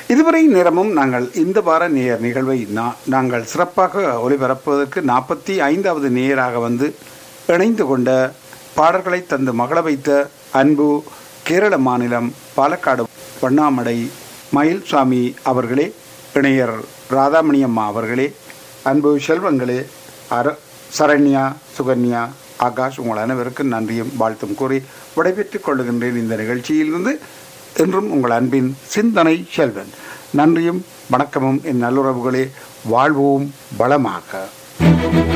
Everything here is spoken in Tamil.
இதுவரை நேரமும் நாங்கள் இந்த வார நேயர் நிகழ்வை நா- நாங்கள் சிறப்பாக ஒளிபரப்புவதற்கு நாற்பத்தி ஐந்தாவது நேயராக வந்து இணைந்து கொண்ட பாடல்களை தந்து மகள வைத்த அன்பு கேரள மாநிலம் பாலக்காடு வண்ணாமடை மயில்சாமி அவர்களே இணையர் ராதாமணி அம்மா அவர்களே அன்பு செல்வங்களே அர சரண்யா சுகன்யா ஆகாஷ் உங்கள் அனைவருக்கும் நன்றியும் வாழ்த்தும் கூறி விடைபெற்றுக் கொள்ளுகின்றேன் இந்த நிகழ்ச்சியிலிருந்து என்றும் உங்கள் அன்பின் சிந்தனை செல்வன் நன்றியும் வணக்கமும் என் நல்லுறவுகளே வாழ்வோம் வளமாக